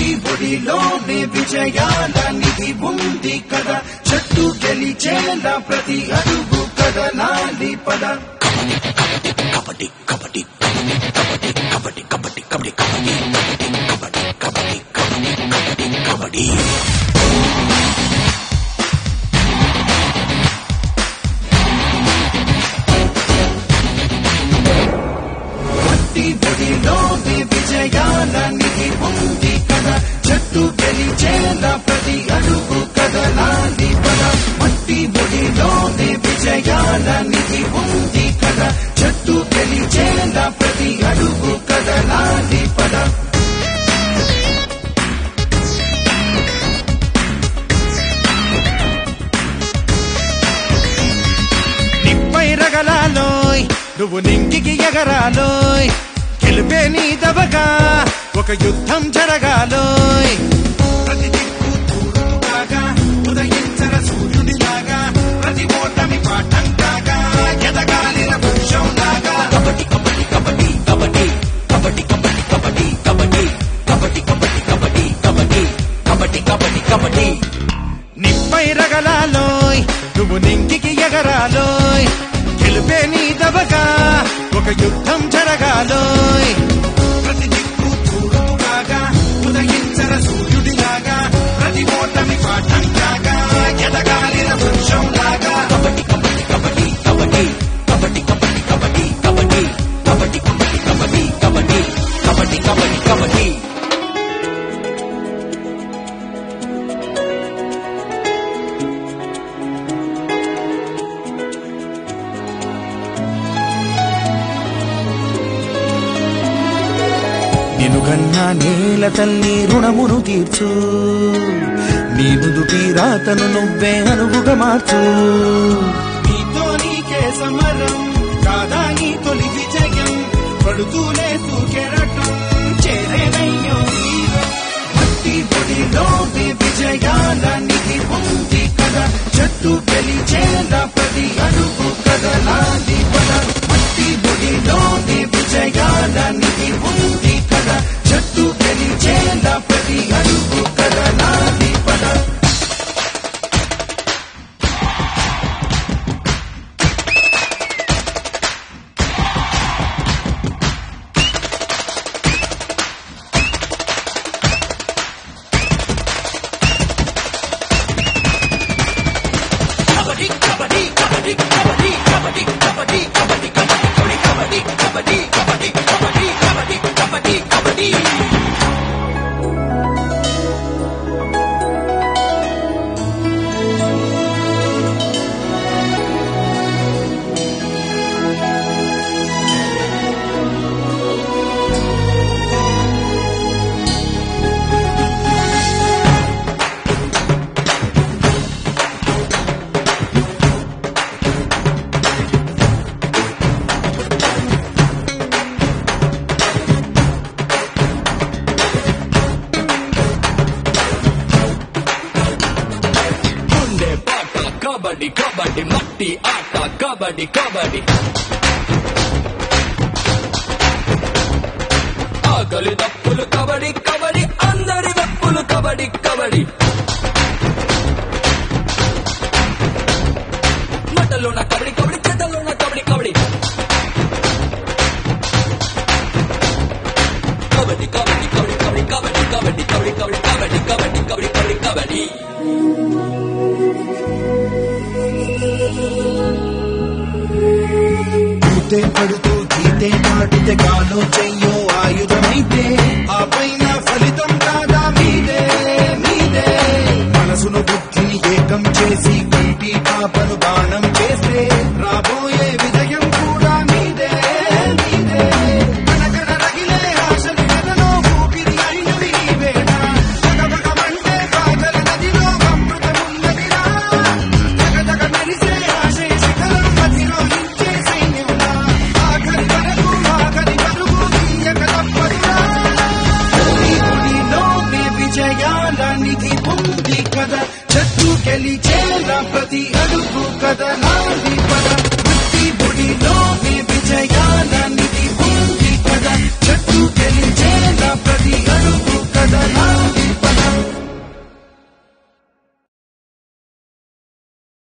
మట్టి ఒడిలోనే విజయాల నిధి ఉంది కదా చెట్టు గెలిచేలా ప్రతి అడుగు కదలాలి పద కబడ్డీ కబడ్డీ కబడ్డీ కబడ్డీ కబడ్డీ కబడ్డీ కబడ్డీ కబడ్డీ కబడ్డీ కబడ్డీ కబడ్డీ కబడ్డీ మట్టి ఒడిలోనే విజయాల నిధి ఉంది కదా చెట్టు గెలిచేలా ప్రతి అడుగు కదలాలి పద మట్టి ఒడిలోనే విజయాల నిధి ఉంది కదా చెట్టు గెలిచేలా ప్రతి అడుగు కదలాలి పద నిప్పై రగలాలోయ్ నువ్వు నింగికి ఎగరాలోయ్ గెలిపే నీ దబగా ఒక యుద్ధం జరగాలోయ్ ప్రతి దిక్కు తూర్పులాగా ఉదయించర సూర్యుడిలాగా ప్రతి ఓటమి పాఠం కాగా ఎదగాలిన వృక్షంలాగా కబడ్డీ కబడ్డీ కబడ్డీ కబడ్డీ కబడ్డీ కబడ్డీ కబడ్డీ కబడ్డీ కబడ్డీ కబడ్డీ కబడ్డీ కబడ్డీ కబడ్డీ కబడ్డీ కబడ్డీ నిప్పై రగలాలోయ్ నువ్వు నింగికి ఎగరాలోయ్ గెలిపే నీ దబగా ఒక యుద్ధం జరగాలోయ్ ప్రతి దిక్కు తూర్పులాగా ఉదయించర సూర్యుడిలాగా ప్రతి ఓటమి పాఠం కాగా ఎదగాలిన వృక్షంలాగా కబడ్డీ కబడ్డీ కబడ్డీ కబడ్డీ కబడ్డీ కబడ్డీ కబడ్డీ కబడ్డీ కబడ్డీ కబడ్డీ కబడ్డీ కబడ్డీ కబడ్డీ కబడ్డీ కబడ్డీ నిన్ను కన్నా నేల తల్లి రుణమును తీర్చు నీ నుదుటి రాతను నువ్వే అనువుగా మార్చు నీతో నీకే సమరం కాదా నీ తొలి విజయం పడుతూనే కెరటం చేరేనయ్యో వీరం మట్టి పొడిలోని విజయాల నిధి ఉంది కదా చెట్టు గెలిచేలా ప్రతి అడుగు కదలాలి పద మట్టి పొడిలోని విజయాల నిధి ఉంది కదా చెట్టు గెలిచేలా ప్రతి అడుగు కదలాలి పద కబడ్డీ కబడ్డీ కబడ్డీ కబడ్డీ కబడ్డీ కబడ్డీ కబడ్డీ కబడ్డీ కబడ్డీ కబడ్డీ కబడ్డీ కబడ్డీ కబడ్డీ కబడ్డీ కబడ్డీ గుండె పాట కబడ్డీ కబడ్డీ మట్టి ఆట కబడ్డీ కబడ్డీ ఆకలి తప్పులు కబడ్డీ కబడ్డీ అందరి తప్పులు కబడ్డీ కబడ్డీ మటలోన కబడ్డీ కబడ్డీ చెత్తలోన కబడ్డీ కబడ్డీ కబడ్డీ కబడ్డీ కబడ్డీ కబడ్డీ కబడ్డీ కబడ్డీ కబడ్డీ కబడ్డీ కబడ్డీ కబడ్డీ కబడ్డీ కబడ్డీ పూతే పడుతూ గీతే నాటితే కాలో చెయ్యో ఆయుధమైతే ఆ పైన ఫలితం కాదా మీదే మీదే మనసును బుద్ధిని ఏకం చేసి